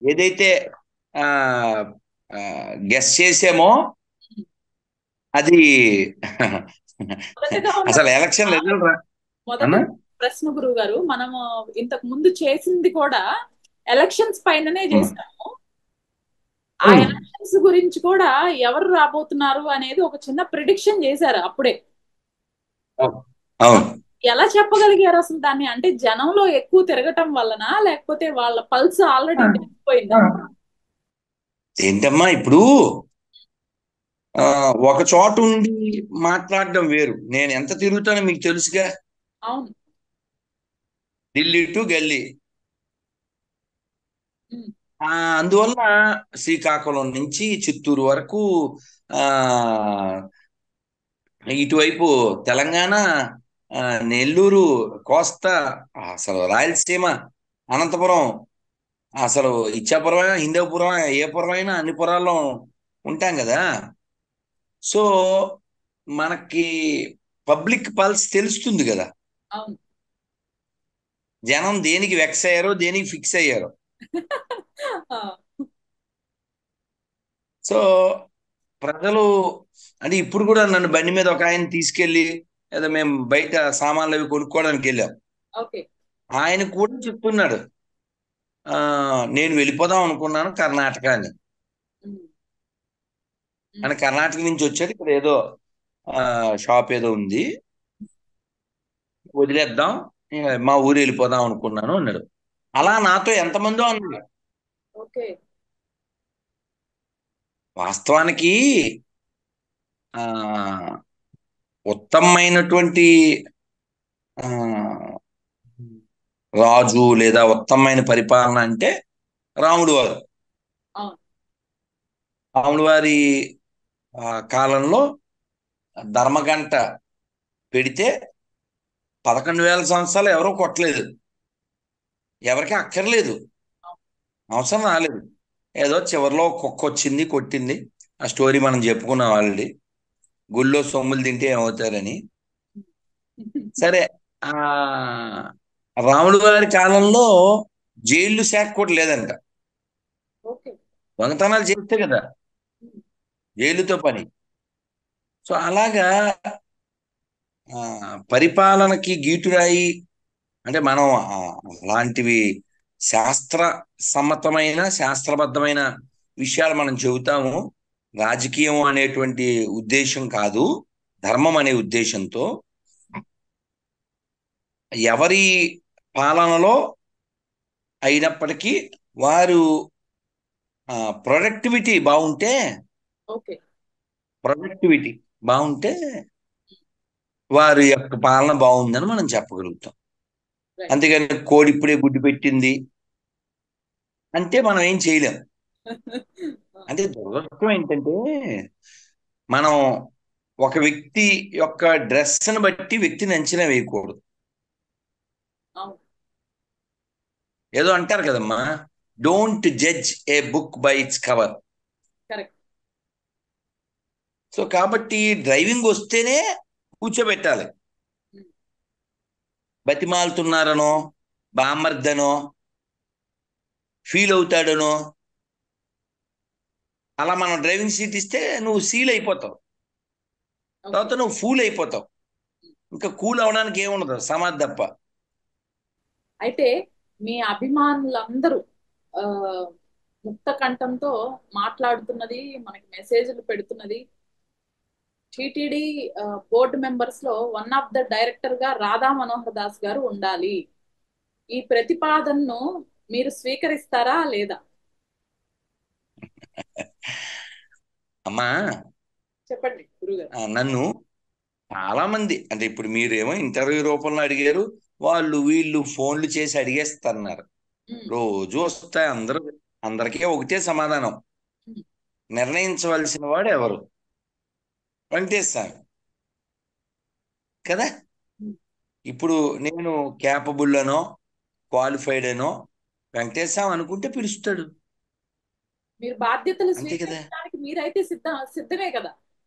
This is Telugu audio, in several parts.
ఏదైతే ఆ గెస్ చేసామో అది మొదటగా ఉన్న అసలు ఎలక్షన్ రిజల్ట్ రా మొదటి అన్నా ప్రశ్న గురువు గారు మనము ఇంతకు ముందు చేసింది కూడా ఎలక్షన్స్ పైననే చేసాము ఆ ఉమ్, ఎలక్షన్స్ గురించి కూడా ఎవరు రాబోతున్నారు అనేది ఒక చిన్న ప్రిడిక్షన్ చేశారు అప్పుడే అవును ఎలా చెప్పగలిగారు అసలు దాన్ని అంటే జనంలో ఎక్కువ తిరగటం వలన లేకపోతే వాళ్ళ పల్స్ ఆల్రెడీ తెలిసిపోయిందా ఏంటమ్మా ఇప్పుడు ఆ ఒక చోట ఉండి మాట్లాడడం వేరు నేను ఎంత తిరుగుతానో మీకు తెలుసుగా అవును ఢిల్లీ టు గల్లీ ఉమ్, ఆ అందువల్ల శ్రీకాకుళం నుంచి చిత్తూరు వరకు ఆ ఇటువైపు తెలంగాణ ఆ, నెల్లూరు కోస్తా అసలు రాయలసీమ అనంతపురం అసలు ఇచ్చాపురం అయినా హిందూపురం అయినా, ఏ పురం అయినా అన్ని పురాల్లో ఉంటాం కదా సో మనకి పబ్లిక్ పల్స్ తెలుస్తుంది కదా అవును జనం దేనికి వెక్స్ అయ్యారో దేనికి ఫిక్స్ అయ్యారో ఆ, సో ప్రజలు అంటే ఇప్పుడు కూడా నన్ను బండి మీద ఒక ఆయన తీసుకెళ్ళి ఏదో మేము బయట సామాన్లు అవి కొనుక్కోవడానికి వెళ్ళాం ఓకే ఆయన కూడా చెప్తున్నాడు ఆ నేను వెళ్ళిపోదాం అనుకున్నాను కర్ణాటక అని ఉమ్, ఆయన ఉమ్, కర్ణాటక నుంచి వచ్చాడు ఇక్కడ ఏదో ఆ షాప్ ఏదో ఉంది వదిలేద్దాం ఇక మా ఊరు వెళ్ళిపోదాం అనుకున్నాను అన్నాడు అలా నాతో ఎంతమందో అన్నాడు ఓకే వాస్తవానికి ఆ ఉత్తమమైనటువంటి ఆ రాజు లేదా ఉత్తమమైన పరిపాలన అంటే రాముడు వారు అవును రాముడు వారి ఆ, కాలంలో ధర్మగంట పెడితే పదకొండు వేల సంవత్సరాలు ఎవరో కొట్టలేదు ఎవరికి అక్కర్లేదు అవసరం రాలేదు ఏదో చివరిలో కుక్క వచ్చింది కొట్టింది ఆ స్టోరీ మనం చెప్పుకున్నాం ఆల్రెడీ గుళ్ళో సొమ్ములు తింటే ఏమవుతారని సరే ఆ రాముడు గారి కాలంలో జైలు శాఖ కూడా లేదంట ఓకే దొంగతనాలు చేస్తే కదా జైలుతో పని సో అలాగా ఆ, పరిపాలనకి గీటురాయి అంటే మనం ఆ, అలాంటివి శాస్త్ర సమ్మతమైన శాస్త్రబద్ధమైన విషయాలు మనం చెబుతాము రాజకీయం అనేటువంటి ఉద్దేశం కాదు ధర్మం అనే ఉద్దేశంతో ఎవరి పాలనలో అయినప్పటికీ వారు ప్రొడక్టివిటీ బాగుంటే ఓకే ప్రొడక్టివిటీ బాగుంటే వారి యొక్క పాలన బాగుందని మనం చెప్పగలుగుతాం రైట్ అంతేగాని కోడి ఇప్పుడే గుడ్డు పెట్టింది అంటే మనం ఏం చేయలేం అంటే దురదృష్టం ఏంటంటే మనం ఒక వ్యక్తి యొక్క డ్రెస్ని బట్టి వ్యక్తిని అంచనా వేయకూడదు అవును ఏదో అంటారు కదమ్మా don't judge a book by its cover correct so కాబట్టి డ్రైవింగ్ వస్తేనే కూర్చోబెట్టాలి బతిమాలుతున్నారనో బామర్దనో ఫీల్ అవుతాడనో అలా మనం డ్రైవింగ్ సీట్ ఇస్తే నువ్వు సీల్ అయిపోతావు తర్వాత నువ్వు ఫూల్ అయిపోతావు ఇంకా కూల్ అవడానికి ఏముండదు సమాధి తప్ప అయితే మీ అభిమానులందరూ ఆ, ముక్త కంఠంతో మాట్లాడుతున్నది మనకి మెసేజ్లు పెడుతున్నది టిటిడి బోర్డు మెంబర్స్ లో వన్ ఆఫ్ ద డైరెక్టర్ గా రాధా మనోహర్ దాస్ గారు ఉండాలి ఈ ప్రతిపాదనను మీరు స్వీకరిస్తారా లేదా అమ్మా చెప్పండి గురుగారు ఆ, నన్ను చాలా మంది అంటే ఇప్పుడు మీరేమో ఇంటర్వ్యూ రూపంలో అడిగారు వాళ్ళు వీళ్ళు ఫోన్లు చేసి అడిగేస్తున్నారు ఉమ్, రోజు వస్తాయి అందరూ అందరికీ ఒకటే సమాధానం ఉమ్, నిర్ణయించవలసిన వాడు ఎవరు వెంకటేష్ స్వామి కదా ఉమ్. ఇప్పుడు నేను క్యాపబుల్ అనో క్వాలిఫైడ్ అనో వెంకటేష్ స్వామి అనుకుంటే పిలుస్తాడు మీరు బాధ్యతలు అంతే కదా స్వీకరించడానికి మీరైతే సిద్ధ సిద్ధమే కదా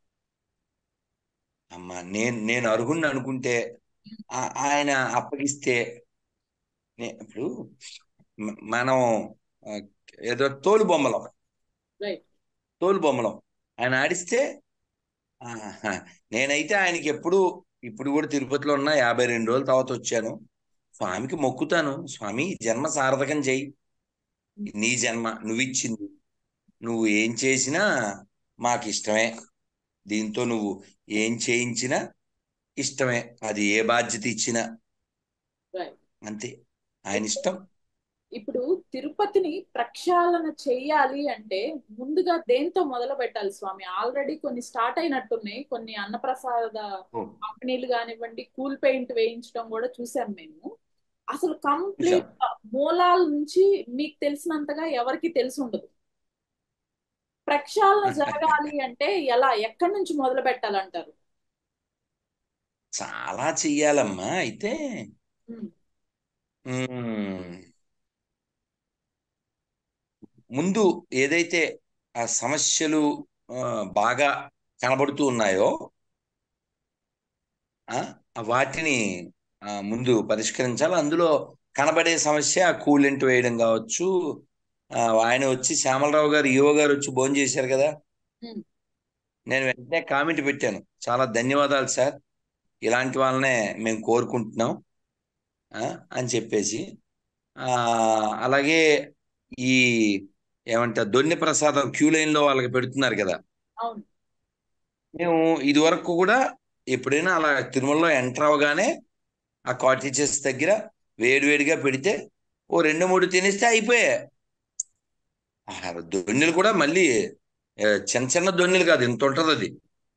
అమ్మా నేను నేను అర్హుణ్ణి అనుకుంటే ఆ- ఆయన అప్పగిస్తే నే- ఇప్పుడు మ- మనం ఆ, ఏదో తోలు బొమ్మలం రైట్ తోలు బొమ్మలం ఆయన ఆడిస్తే ఆహా, నేనైతే ఆయనకి ఎప్పుడు ఇప్పుడు కూడా తిరుపతిలో ఉన్న యాభై రెండు రోజుల తర్వాత వచ్చాను స్వామికి మొక్కుతాను స్వామి ఈ జన్మ సార్థకం చెయ్యి నీ జన్మ నువ్విచ్చింది నువ్వు ఏం చేసినా మాకు ఇష్టమే దీంతో నువ్వు ఏం చేయించినా ఇష్టమే అది ఏ బాధ్యత ఇచ్చినా రైట్ అంతే ఆయన ఇష్టం ఇప్పుడు తిరుపతిని ప్రక్షాళన చెయ్యాలి అంటే ముందుగా దేంతో మొదలు పెట్టాలి స్వామి ఆల్రెడీ కొన్ని స్టార్ట్ అయినట్టున్నాయి కొన్ని అన్నప్రసాద ఓ. కంపెనీలు కానివ్వండి కూల్ పెయింట్ వేయించడం కూడా చూసాం మేము అసలు కంప్లీట్ మూలాల నుంచి మీకు తెలిసినంతగా ఎవరికి తెలిసి ఉండదు ప్రక్షాళన జరగాలి అంటే ఎలా ఎక్కడి నుంచి మొదలు పెట్టాలంటారు చాలా చెయ్యాలమ్మా అయితే ఉమ్, మ్మ్. ముందు ఏదైతే ఆ సమస్యలు ఆ, బాగా కనబడుతూ ఉన్నాయో ఆ, వాటిని ఆ, ముందు పరిష్కరించాలి అందులో కనబడే సమస్య కూలెంట్ వేయడం కావచ్చు ఆ, ఆయన వచ్చి శ్యామలరావు గారు ఈవో గారు వచ్చి భోజనం చేశారు కదా ఉమ్, నేను వెంటనే కామెంట్ పెట్టాను చాలా ధన్యవాదాలు సార్ ఇలాంటి వాళ్ళనే మేము కోరుకుంటున్నాం ఆ, అని చెప్పేసి ఆ అలాగే ఈ ఏమంటారు దొన్నె ప్రసాదం క్యూ లైన్ లో వాళ్ళకి పెడుతున్నారు కదా అవును మేము ఇది వరకు కూడా ఎప్పుడైనా అలా తిరుమలలో ఎంటర్ అవగానే ఆ కాటేజెస్ దగ్గర వేడివేడిగా పెడితే ఓ రెండు మూడు తినేస్తే అయిపోయాయి ఆ దొన్నెలు కూడా మళ్ళీ ఏ, చిన్న చిన్న దొన్నెలు కాదు ఇంత ఉంటది అది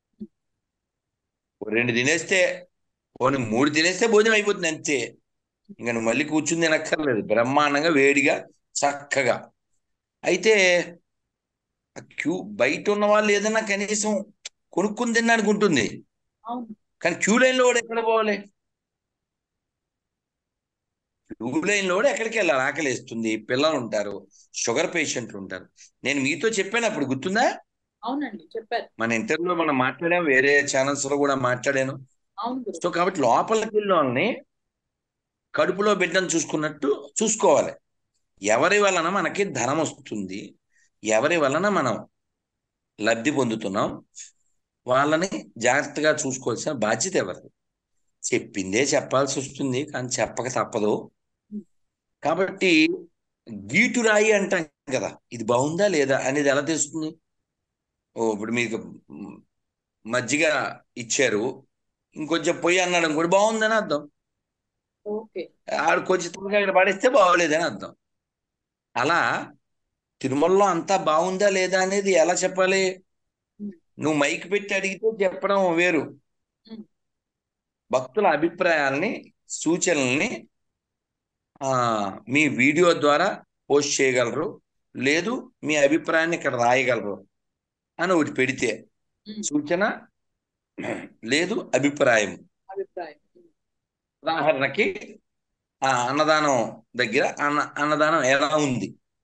ఓ రెండు తినేస్తే పోనీ మూడు తినేస్తే భోజనం అయిపోతుంది అంతే ఇంకా నువ్వు మళ్ళీ కూర్చుని తినక్కర్లేదు బ్రహ్మాండంగా వేడిగా చక్కగా అయితే ఆ క్యూ బయట ఉన్న వాళ్ళు ఏదైనా కనీసం కొనుక్కుని తినడానికి ఉంటుంది అవును కానీ క్యూ లైన్ లో కూడా ఎక్కడ పోవాలి క్యూ లైన్ లో కూడా ఎక్కడికి వెళ్ళాలి ఆకలి వేస్తుంది పిల్లలు ఉంటారు షుగర్ పేషెంట్లు ఉంటారు నేను మీతో చెప్పాను అప్పుడు గుర్తుందా అవునండి చెప్పారు మన ఇంటర్వ్యూలో మనం మాట్లాడాం వేరే ఛానల్స్ లో కూడా మాట్లాడాను అవును గురు సో కాబట్టి లోపలికి వెళ్ళిన వాళ్ళని కడుపులో బిడ్డను చూసుకున్నట్టు చూసుకోవాలి ఎవరి వలన మనకి ధనం వస్తుంది ఎవరి వలన మనం లబ్ధి పొందుతున్నాం వాళ్ళని జాగ్రత్తగా చూసుకోవాల్సిన బాధ్యత ఎవరిది చెప్పిందే చెప్పాల్సి వస్తుంది కానీ చెప్పక తప్పదు కాబట్టి గీటురాయి అంటాం కదా ఇది బాగుందా లేదా అనేది ఎలా తెలుస్తుంది ఓ ఇప్పుడు మీకు మ్, మజ్జిగ ఇచ్చారు ఇంకొంచెం పొయ్యి అన్నాడు కూడా బాగుందని అర్థం ఓకే ఆడు కొంచెం త్వరగా ఇక్కడ పడేస్తే బాగోలేదని అర్థం అలా తిరుమలలో అంతా బాగుందా లేదా అనేది ఎలా చెప్పాలి ఉమ్, నువ్వు మైక్ పెట్టి అడిగితే చెప్పడం వేరు ఉమ్, భక్తుల అభిప్రాయాల్ని సూచనల్ని ఆ మీ వీడియో ద్వారా పోస్ట్ చేయగలరు లేదు మీ అభిప్రాయాన్ని ఇక్కడ రాయగలరు అని ఒకటి పెడితే ఉమ్, సూచన లేదు అభిప్రాయం అభిప్రాయం ఉమ్, ఉదాహరణకి ఆ అన్నదానం దగ్గర అన్న అన్నదానం ఎలా ఉంది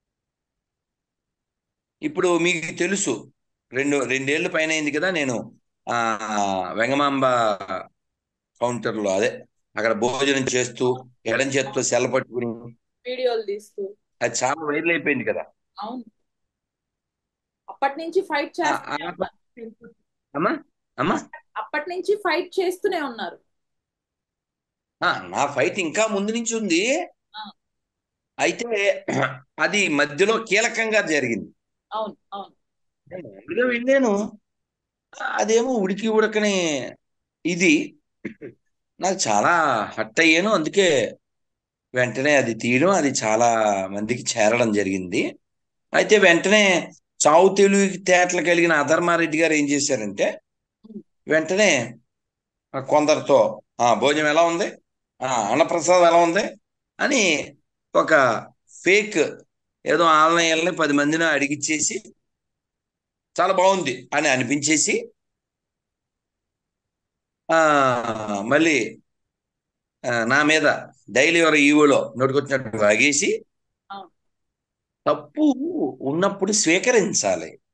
ఇప్పుడు మీకు తెలుసు రెండు రెండేళ్ల పైన అయింది కదా నేను ఆ వెంగమాంబ కౌంటర్లో అదే అక్కడ భోజనం చేస్తూ ఎడం చేత్తో సెల్ల పట్టుకుని వీడియోలు తీస్తూ అది చాలా వైరల్ అయిపోయింది కదా అవును అప్పటి నుంచి ఫైట్ ఆ- చేస్తూనే ఆ- ఉన్నారు అమ్మా అమ్మా అప్పటి నుంచి ఫైట్ చేస్తూనే ఉన్నారు ఆ, నా ఫైట్ ఇంకా ముందు నుంచి ఉంది ఆ, అయితే అది మధ్యలో కీలకంగా జరిగింది అవును అవును నేను మామూలుగా విన్నాను అదేమో ఉడికి ఉడకని ఇది నాకు చాలా హట్ అయ్యాను అందుకే వెంటనే అది తీయడం అది చాలా మందికి చేరడం జరిగింది అయితే వెంటనే చావు తెలివి తేటలు కలిగిన అధర్మారెడ్డి గారు ఏం చేశారంటే ఉమ్, వెంటనే ఆ కొందరితో ఆ భోజనం ఎలా ఉంది ఆ అన్నప్రసాదం ఎలా ఉంది అని ఒక ఫేక్ ఏదో ఆన్లైన్ పది మందిని అడిగిచ్చేసి చాలా బాగుంది అని అనిపించేసి ఆ మళ్ళీ ఆ, నా మీద డైలీ ఎవరు ఈవోలో నోటుకొచ్చినట్టు వాగేసి అవును తప్పు ఉన్నప్పుడు స్వీకరించాలి